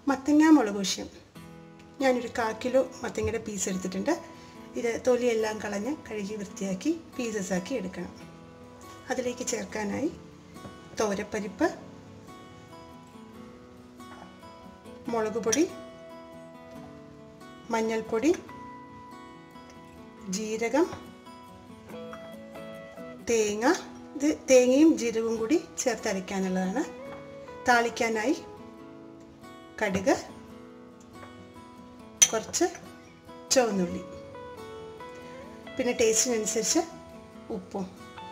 മത്തങ്ങ മുളക് പൊശ്യം ഞാനൊരു കാ കിലോ മത്തങ്ങയുടെ പീസ് എടുത്തിട്ടുണ്ട് ഇത് തൊലിയെല്ലാം കളഞ്ഞ് കഴുകി വൃത്തിയാക്കി പീസസ് ആക്കി എടുക്കണം അതിലേക്ക് ചേർക്കാനായി തോരപ്പരിപ്പ് മുളക് പൊടി മഞ്ഞൾപ്പൊടി ജീരകം തേങ്ങ ഇത് തേങ്ങയും ജീരകവും കൂടി ചേർത്തരയ്ക്കാനുള്ളതാണ് താളിക്കാനായി കടുക് കുറച്ച് ചുവന്നുള്ളി പിന്നെ ടേസ്റ്റിനനുസരിച്ച് ഉപ്പും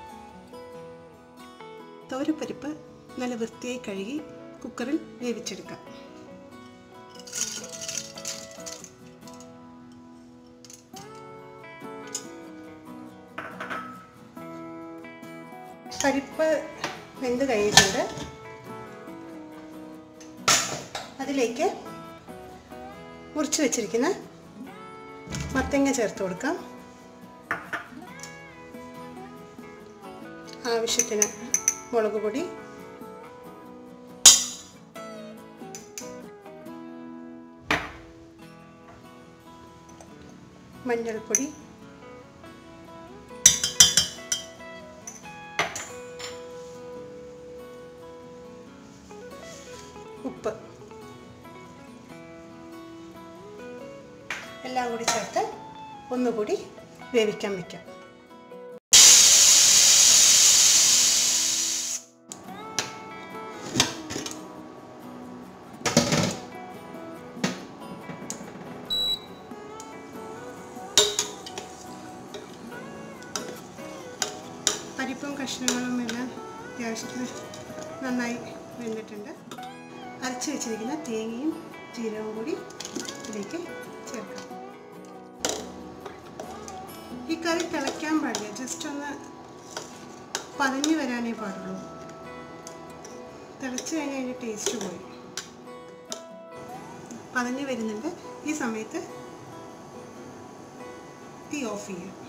തോരപ്പരിപ്പ് നല്ല വൃത്തിയായി കഴുകി കുക്കറിൽ വേവിച്ചെടുക്കാം പരിപ്പ് വെന്ത് കഴിഞ്ഞിട്ടുണ്ട് അതിലേക്ക് മുറിച്ച് വെച്ചിരിക്കുന്ന മത്തങ്ങ ചേർത്ത് കൊടുക്കാം ആവശ്യത്തിന് മുളക് പൊടി മഞ്ഞൾപ്പൊടി ഉപ്പ് എല്ലാം കൂടി ചേർത്ത് ഒന്നുകൂടി വേവിക്കാൻ വയ്ക്കാം പരിപ്പും കഷ്ണങ്ങളും എല്ലാം അത്യാവശ്യത്തിന് നന്നായി വെന്തിട്ടുണ്ട് അരച്ച് വെച്ചിരിക്കുന്ന തേങ്ങയും ജീരകവും കൂടി ഇതിലേക്ക് ചേർക്കാം ഈ കറി തിളയ്ക്കാൻ പാടില്ല ജസ്റ്റ് ഒന്ന് പതഞ്ഞു വരാനേ പാടുള്ളൂ തിളച്ച് കഴിഞ്ഞാൽ അതിൻ്റെ ടേസ്റ്റ് പോയി പതഞ്ഞു വരുന്നുണ്ട് ഈ സമയത്ത് തീ ഓഫ് ചെയ്യുക